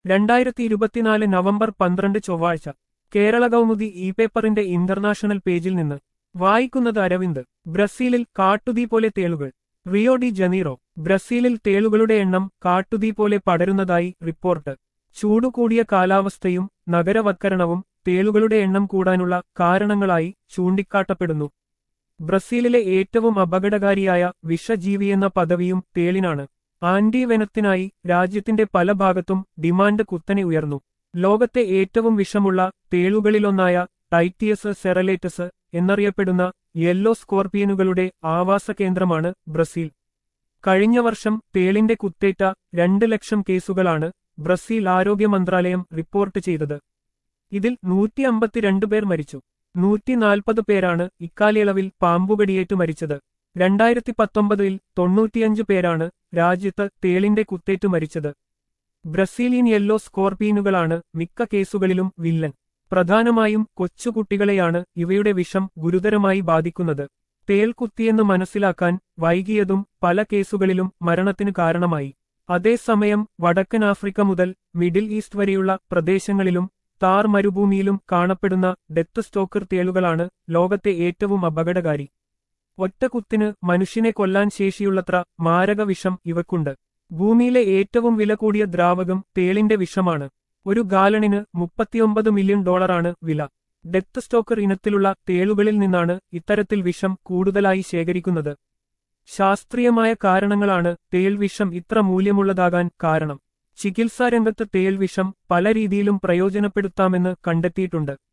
രണ്ടായിരത്തി ഇരുപത്തിനാല് നവംബർ പന്ത്രണ്ട് ചൊവ്വാഴ്ച കേരള കൗമുദി ഇ പേപ്പറിന്റെ ഇന്റർനാഷണൽ പേജിൽ നിന്ന് വായിക്കുന്നത് അരവിന്ദ് ബ്രസീലിൽ കാട്ടുതീ പോലെ തേളുകൾ റിയോ ഡി ജനീറോ ബ്രസീലിൽ തേളുകളുടെ എണ്ണം കാട്ടുതീ പോലെ പടരുന്നതായി റിപ്പോർട്ട് ചൂടുകൂടിയ കാലാവസ്ഥയും നഗരവത്കരണവും തേളുകളുടെ എണ്ണം കൂടാനുള്ള കാരണങ്ങളായി ചൂണ്ടിക്കാട്ടപ്പെടുന്നു ബ്രസീലിലെ ഏറ്റവും അപകടകാരിയായ വിഷജീവിയെന്ന പദവിയും തേളിനാണ് ആന്റിവെനത്തിനായി രാജ്യത്തിന്റെ പല ഭാഗത്തും ഡിമാൻഡ് കുത്തനെ ഉയർന്നു ലോകത്തെ ഏറ്റവും വിഷമുള്ള തേളുകളിലൊന്നായ ടൈറ്റിയസ് സെറലേറ്റസ് എന്നറിയപ്പെടുന്ന യെല്ലോ സ്കോർപിയനുകളുടെ ആവാസ കേന്ദ്രമാണ് ബ്രസീൽ കഴിഞ്ഞ വർഷം തേളിന്റെ കുത്തേറ്റ രണ്ട് ലക്ഷം കേസുകളാണ് ബ്രസീൽ ആരോഗ്യ മന്ത്രാലയം റിപ്പോർട്ട് ചെയ്തത് ഇതിൽ നൂറ്റി അമ്പത്തിരണ്ട് പേർ മരിച്ചു നൂറ്റിനാൽപ്പത് പേരാണ് ഇക്കാലയളവിൽ പാമ്പുകടിയേറ്റ് മരിച്ചത് രണ്ടായിരത്തി പത്തൊമ്പതിൽ തൊണ്ണൂറ്റിയഞ്ച് പേരാണ് രാജ്യത്ത് തേളിന്റെ കുത്തേറ്റു മരിച്ചത് ബ്രസീലിയൻ യെല്ലോ സ്കോർപീനുകളാണ് മിക്ക കേസുകളിലും വില്ലൻ പ്രധാനമായും കൊച്ചുകുട്ടികളെയാണ് ഇവയുടെ വിഷം ഗുരുതരമായി ബാധിക്കുന്നത് തേൾ കുത്തിയെന്ന് മനസ്സിലാക്കാൻ വൈകിയതും പല കേസുകളിലും മരണത്തിന് കാരണമായി അതേസമയം വടക്കൻ ആഫ്രിക്ക മുതൽ മിഡിൽ ഈസ്റ്റ് വരെയുള്ള പ്രദേശങ്ങളിലും താർ മരുഭൂമിയിലും കാണപ്പെടുന്ന ഡെത്ത് സ്റ്റോക്കർ തേളുകളാണ് ലോകത്തെ ഏറ്റവും അപകടകാരി ഒറ്റക്കുത്തിന് മനുഷ്യനെ കൊല്ലാൻ ശേഷിയുള്ളത്ര മാരക വിഷം ഇവക്കുണ്ട് ഭൂമിയിലെ ഏറ്റവും വില കൂടിയ ദ്രാവകം തേളിന്റെ വിഷമാണ് ഒരു ഗാലണിന് മുപ്പത്തിയൊമ്പത് മില്യൺ ഡോളറാണ് വില ഡെത്ത് സ്റ്റോക്കർ ഇനത്തിലുള്ള തേളുകളിൽ നിന്നാണ് ഇത്തരത്തിൽ വിഷം കൂടുതലായി ശേഖരിക്കുന്നത് ശാസ്ത്രീയമായ കാരണങ്ങളാണ് തേൾ വിഷം ഇത്ര മൂല്യമുള്ളതാകാൻ കാരണം ചികിത്സാരംഗത്ത് തേൾ വിഷം പല രീതിയിലും പ്രയോജനപ്പെടുത്താമെന്ന് കണ്ടെത്തിയിട്ടുണ്ട്